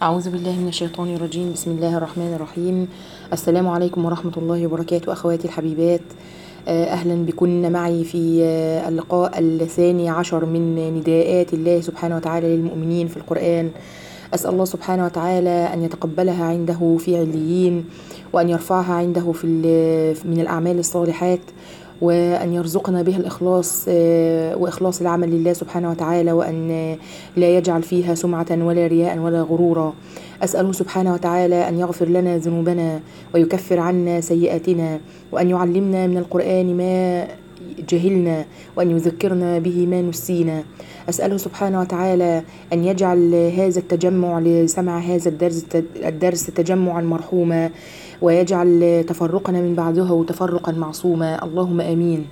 أعوذ بالله من الشيطان الرجيم بسم الله الرحمن الرحيم السلام عليكم ورحمة الله وبركاته أخواتي الحبيبات آه، أهلا بكن معي في آه، اللقاء الثاني عشر من نداءات الله سبحانه وتعالى للمؤمنين في القرآن أسأل الله سبحانه وتعالى أن يتقبلها عنده في عليين وأن يرفعها عنده في ال- من الأعمال الصالحات وأن يرزقنا بها الإخلاص آه، وإخلاص العمل لله سبحانه وتعالى وأن آه، لا يجعل فيها سمعة ولا رياء ولا غرورا أسأله سبحانه وتعالى أن يغفر لنا ذنوبنا ويكفر عنا سيئاتنا وأن يعلمنا من القرآن ما جهلنا وأن يذكرنا به ما نسينا أسأله سبحانه وتعالى أن يجعل هذا التجمع لسمع هذا الدرس الدرس تجمعا مرحوما ويجعل تفرقنا من بعده تفرقا معصوما اللهم آمين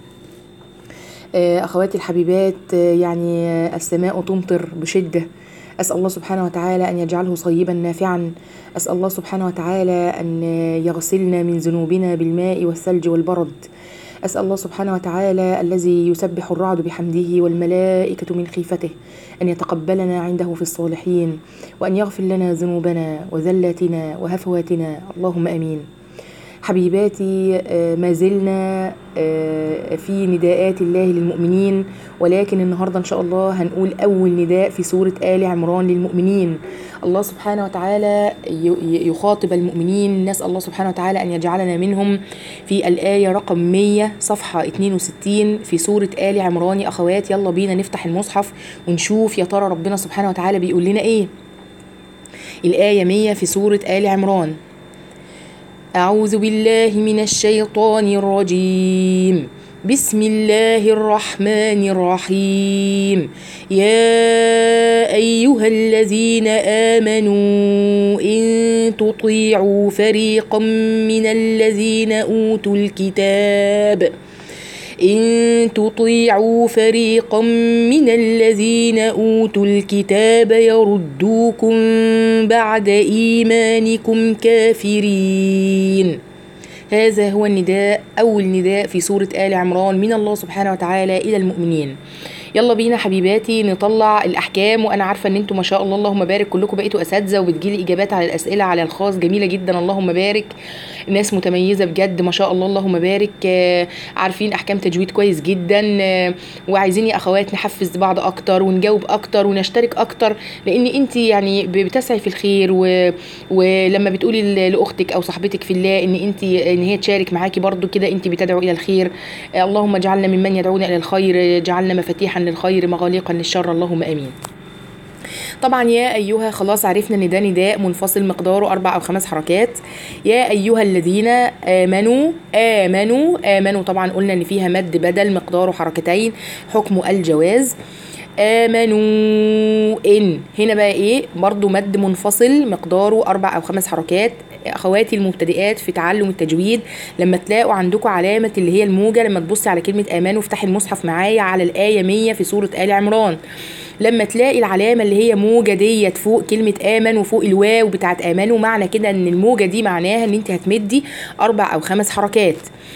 آه، أخواتي الحبيبات آه، يعني آه، السماء تمطر بشدة أسأل الله سبحانه وتعالى أن يجعله صيبا نافعا أسأل الله سبحانه وتعالى أن يغسلنا من ذنوبنا بالماء والثلج والبرد أسأل الله سبحانه وتعالى الذي يسبح الرعد بحمده والملائكة من خيفته أن يتقبلنا عنده في الصالحين وأن يغفر لنا ذنوبنا وذلاتنا وهفواتنا اللهم آمين حبيباتي آه، ما زلنا آه، في نداءات الله للمؤمنين ولكن النهارده ان شاء الله هنقول اول نداء في سوره ال عمران للمؤمنين الله سبحانه وتعالى ي- ي- يخاطب المؤمنين نسال الله سبحانه وتعالى ان يجعلنا منهم في الايه رقم 100 صفحه 62 في سوره ال عمران يا اخوات يلا بينا نفتح المصحف ونشوف يا ترى ربنا سبحانه وتعالى بيقول لنا ايه الايه 100 في سوره ال عمران أعوذ بالله من الشيطان الرجيم بسم الله الرحمن الرحيم يا أيها الذين آمنوا إن تطيعوا فريقا من الذين أوتوا الكتاب إن تطيعوا فريقا من الذين أوتوا الكتاب يردوكم بعد إيمانكم كافرين هذا هو النداء أول نداء في سورة آل عمران من الله سبحانه وتعالى إلى المؤمنين يلا بينا حبيباتي نطلع الاحكام وانا عارفه ان انتم ما شاء الله اللهم بارك كلكم بقيتوا اساتذه وبتجيلي اجابات على الاسئله على الخاص جميله جدا اللهم بارك ناس متميزه بجد ما شاء الله اللهم بارك آه، عارفين احكام تجويد كويس جدا آه، وعايزين يا اخوات نحفز بعض اكتر ونجاوب اكتر ونشترك اكتر لان انت يعني ب- بتسعي في الخير و... ولما بتقولي ل- لاختك او صاحبتك في الله ان انت ان هي تشارك معاكي برضو كده انت بتدعو الى الخير آه، اللهم اجعلنا ممن يدعون الى الخير اجعلنا مفاتيحا للخير مغاليقا للشر اللهم امين طبعا يا ايها خلاص عرفنا ان ده نداء منفصل مقداره اربع او خمس حركات يا ايها الذين امنوا امنوا امنوا طبعا قلنا ان فيها مد بدل مقداره حركتين حكم الجواز امنوا ان هنا بقى ايه برضو مد منفصل مقداره اربع او خمس حركات اخواتي المبتدئات في تعلم التجويد لما تلاقوا عندكم علامه اللي هي الموجه لما تبصي على كلمه امنوا افتحي المصحف معايا على الايه 100 في سوره ال عمران لما تلاقي العلامه اللي هي موجه ديت فوق كلمه امن وفوق الواو بتاعت امنوا معنى كده ان الموجه دي معناها ان انت هتمدي اربع او خمس حركات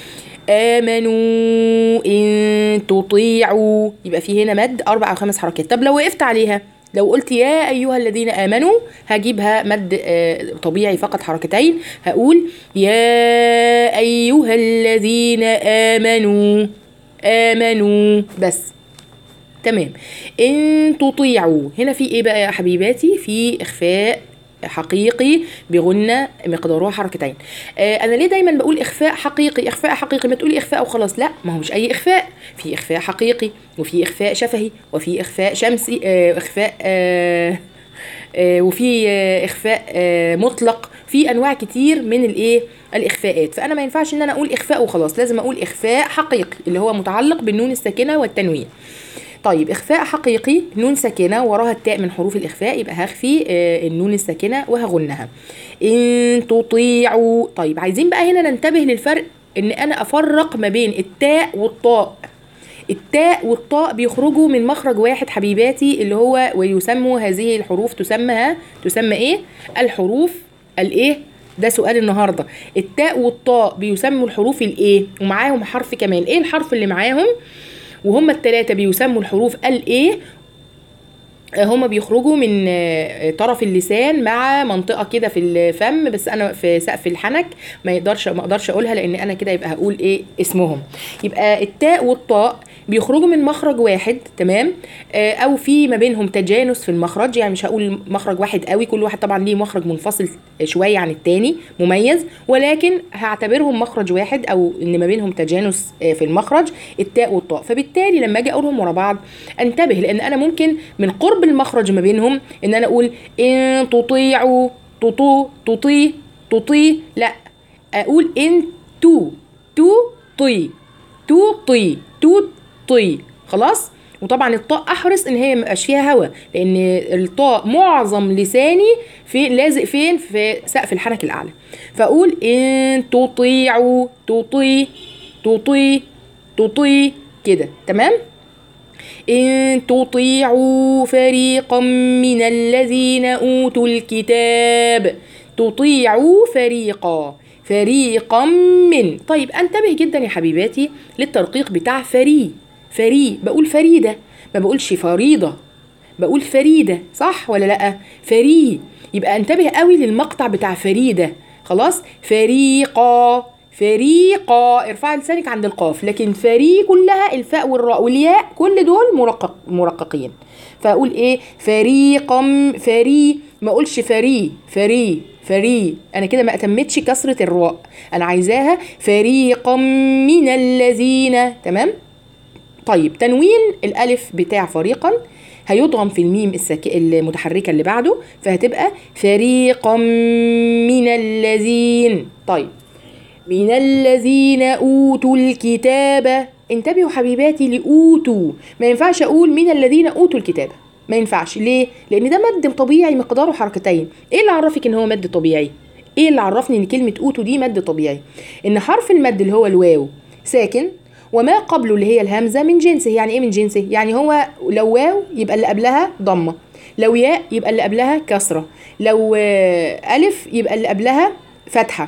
امنوا ان تطيعوا يبقى في هنا مد اربع او خمس حركات طب لو وقفت عليها لو قلت يا ايها الذين امنوا هجيبها مد آه، طبيعي فقط حركتين هقول يا ايها الذين امنوا امنوا بس تمام ان تطيعوا هنا في ايه بقى يا حبيباتي في اخفاء حقيقي بغنة مقداره حركتين آه انا ليه دايما بقول اخفاء حقيقي اخفاء حقيقي ما تقولي اخفاء وخلاص لا ما هو مش اي اخفاء في اخفاء حقيقي وفي اخفاء شفهي وفي اخفاء شمسي آه اخفاء آه آه، وفي آه، اخفاء آه، مطلق في انواع كتير من الايه الاخفاءات فانا ما ينفعش ان انا اقول اخفاء وخلاص لازم اقول اخفاء حقيقي اللي هو متعلق بالنون الساكنه والتنوين طيب اخفاء حقيقي نون ساكنه وراها التاء من حروف الاخفاء يبقى هخفي آه، النون الساكنه وهغنها ان تطيعوا طيب عايزين بقى هنا ننتبه للفرق ان انا افرق ما بين التاء والطاء التاء والطاء بيخرجوا من مخرج واحد حبيباتي اللي هو ويسموا هذه الحروف تسمى ها تسمى ايه الحروف الايه ده سؤال النهارده التاء والطاء بيسموا الحروف الايه ومعاهم حرف كمان ايه الحرف اللي معاهم وهم التلاتة بيسموا الحروف الايه هما بيخرجوا من آه، طرف اللسان مع منطقه كده في الفم بس انا في سقف الحنك ما يقدرش ما اقدرش اقولها لان انا كده يبقى هقول ايه اسمهم يبقى التاء والطاء بيخرجوا من مخرج واحد تمام آه، او في ما بينهم تجانس في المخرج يعني مش هقول مخرج واحد قوي كل واحد طبعا ليه مخرج منفصل شويه عن التاني مميز ولكن هعتبرهم مخرج واحد او ان ما بينهم تجانس آه، في المخرج التاء والطاء فبالتالي لما اجي اقولهم ورا بعض انتبه لان انا ممكن من قرب المخرج ما بينهم ان انا اقول ان تطيعوا تطو تطي تطي لا اقول ان تو تو طي تو طي تو طي خلاص وطبعا الطاء احرص ان هي ميبقاش فيها هوا لان الطاء معظم لساني في لازق فين في سقف الحنك الاعلى فاقول ان تطيعوا تطي تطي تطي كده تمام إن تطيعوا فريقا من الذين أوتوا الكتاب تطيعوا فريقا فريقا من طيب انتبه جدا يا حبيباتي للترقيق بتاع فري فري بقول فريدة ما بقولش فريضة بقول فريدة صح ولا لأ فري يبقى انتبه قوي للمقطع بتاع فريدة خلاص فريقا فريقا ارفع لسانك عند القاف لكن فري كلها الفاء والراء والياء كل دول مرقق مرققين فاقول ايه فريقا فري ما اقولش فري فري فري انا كده ما اتمتش كسره الراء انا عايزاها فريقا من الذين تمام طيب تنوين الالف بتاع فريقا هيضغم في الميم السك... المتحركه اللي بعده فهتبقى فريقا من الذين طيب من الذين اوتوا الكتاب انتبهوا حبيباتي لاوتوا ما ينفعش اقول من الذين اوتوا الكتاب ما ينفعش ليه لان ده مد طبيعي مقداره حركتين ايه اللي عرفك ان هو مد طبيعي ايه اللي عرفني ان كلمه اوتوا دي مد طبيعي ان حرف المد اللي هو الواو ساكن وما قبله اللي هي الهمزه من جنسه يعني ايه من جنسه يعني هو لو واو يبقى اللي قبلها ضمه لو ياء يبقى اللي قبلها كسره لو آه، الف يبقى اللي قبلها فتحه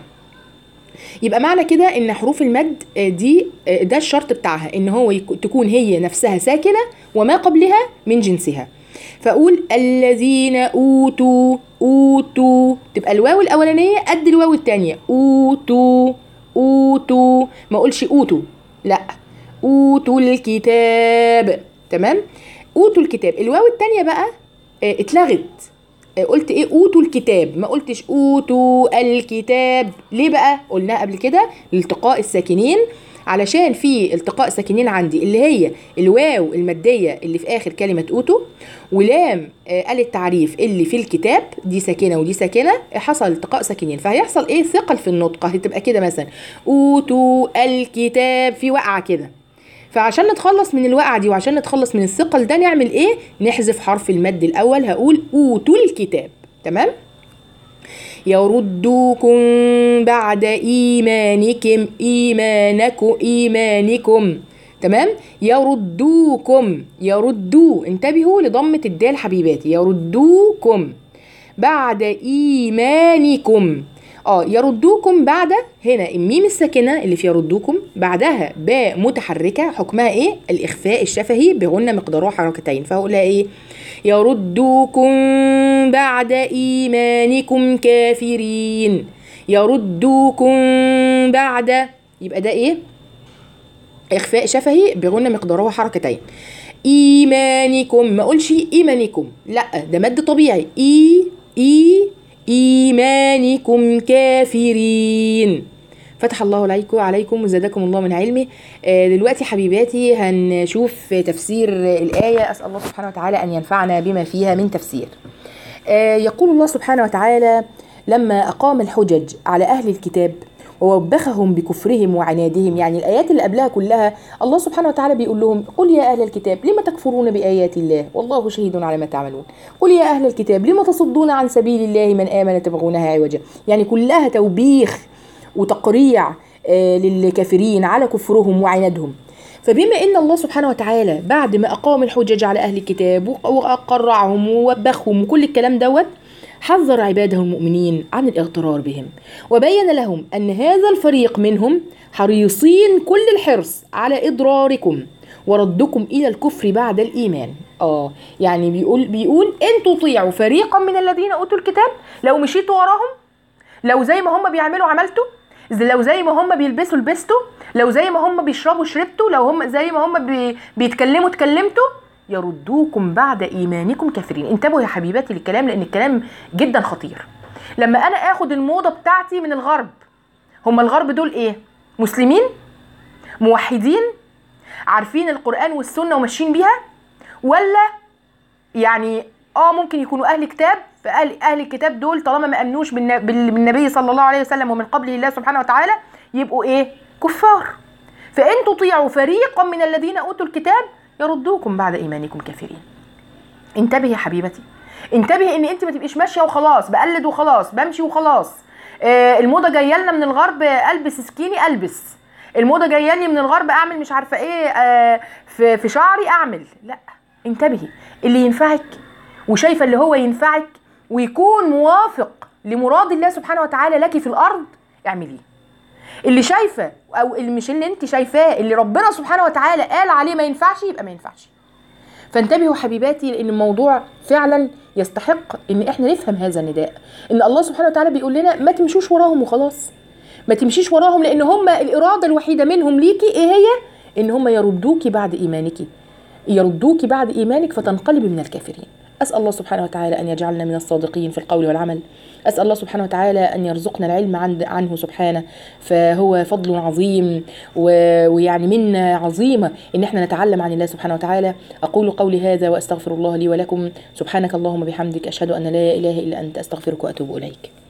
يبقى معنى كده ان حروف المد آه، دي آه، ده الشرط بتاعها ان هو يك- تكون هي نفسها ساكنه وما قبلها من جنسها فاقول الذين اوتوا اوتوا تبقى الواو الاولانيه قد الواو الثانيه اوتوا اوتوا ما اقولش اوتوا لا اوتوا الكتاب تمام اوتوا الكتاب الواو الثانيه بقى آه، اتلغت آه، قلت ايه اوتوا الكتاب ما قلتش اوتوا الكتاب ليه بقى قلناها قبل كده لالتقاء الساكنين علشان في التقاء ساكنين عندي اللي هي الواو الماديه اللي في اخر كلمه اوتو ولام آه، ال التعريف اللي في الكتاب دي ساكنه ودي ساكنه حصل التقاء ساكنين فهيحصل ايه ثقل في النطق هتبقى كده مثلا اوتوا الكتاب في وقعه كده فعشان نتخلص من الوقعه دي وعشان نتخلص من الثقل ده نعمل ايه نحذف حرف المد الاول هقول اوتوا الكتاب تمام يردوكم بعد ايمانكم ايمانكم ايمانكم تمام يردوكم يردوا انتبهوا لضمة الدال حبيباتي يردوكم بعد ايمانكم اه يردوكم بعد هنا الميم الساكنه اللي في يردوكم بعدها باء متحركه حكمها ايه الاخفاء الشفهي بغنى مقداره حركتين فهقولها ايه يردوكم بعد ايمانكم كافرين يردوكم بعد يبقى ده ايه اخفاء شفهي بغنى مقداره حركتين ايمانكم ما اقولش ايمانكم لا ده مد طبيعي اي اي ايمانكم كافرين فتح الله عليكم عليكم وزادكم الله من علمه آه، دلوقتي حبيباتي هنشوف تفسير الآية أسأل الله سبحانه وتعالى أن ينفعنا بما فيها من تفسير آه، يقول الله سبحانه وتعالى لما أقام الحجج على أهل الكتاب ووبخهم بكفرهم وعنادهم يعني الآيات اللي قبلها كلها الله سبحانه وتعالى بيقول لهم قل يا أهل الكتاب لم تكفرون بآيات الله والله شهيد على ما تعملون قل يا أهل الكتاب لم تصدون عن سبيل الله من آمن تبغونها عوجا يعني كلها توبيخ وتقريع آه، للكافرين على كفرهم وعنادهم فبما ان الله سبحانه وتعالى بعد ما اقام الحجج على اهل الكتاب وق- وقرعهم ووبخهم وكل الكلام دوت حذر عباده المؤمنين عن الاغترار بهم وبين لهم ان هذا الفريق منهم حريصين كل الحرص على اضراركم وردكم الى الكفر بعد الايمان اه يعني بيقول بيقول ان تطيعوا فريقا من الذين اوتوا الكتاب لو مشيتوا وراهم لو زي ما هم بيعملوا عملتوا زي- لو زي ما هم بيلبسوا لبستوا لو زي ما هم بيشربوا شربتوا لو هم زي ما هم بي بيتكلموا اتكلمتوا يردوكم بعد ايمانكم كافرين انتبهوا يا حبيباتي للكلام لان الكلام جدا خطير لما انا اخد الموضه بتاعتي من الغرب هم الغرب دول ايه مسلمين موحدين عارفين القران والسنه وماشيين بيها ولا يعني اه ممكن يكونوا اهل كتاب فاهل اهل الكتاب دول طالما ما امنوش بالن- بال- بالنبي صلى الله عليه وسلم ومن قبله الله سبحانه وتعالى يبقوا ايه كفار فان تطيعوا فريقا من الذين اوتوا الكتاب يردوكم بعد ايمانكم كافرين انتبهي يا حبيبتي انتبهي ان انت ما تبقيش ماشيه وخلاص بقلد وخلاص بمشي وخلاص آه الموضه جايه لنا من الغرب آه، البس سكيني البس الموضه جايه لي من الغرب اعمل مش عارفه ايه آه في في شعري اعمل لا انتبهي اللي ينفعك وشايفه اللي هو ينفعك ويكون موافق لمراد الله سبحانه وتعالى لك في الارض اعمليه اللي شايفه او اللي مش اللي انت شايفاه اللي ربنا سبحانه وتعالى قال عليه ما ينفعش يبقى ما ينفعش فانتبهوا حبيباتي لان الموضوع فعلا يستحق ان احنا نفهم هذا النداء ان الله سبحانه وتعالى بيقول لنا ما تمشوش وراهم وخلاص ما تمشيش وراهم لان هم الاراده الوحيده منهم ليكي ايه هي ان هم يردوكي بعد ايمانك يردوكي بعد ايمانك فتنقلبي من الكافرين اسال الله سبحانه وتعالى ان يجعلنا من الصادقين في القول والعمل اسال الله سبحانه وتعالى ان يرزقنا العلم عند عنه سبحانه فهو فضل عظيم و- ويعني منا عظيمه ان احنا نتعلم عن الله سبحانه وتعالى اقول قولي هذا واستغفر الله لي ولكم سبحانك اللهم بحمدك اشهد ان لا اله الا انت استغفرك واتوب اليك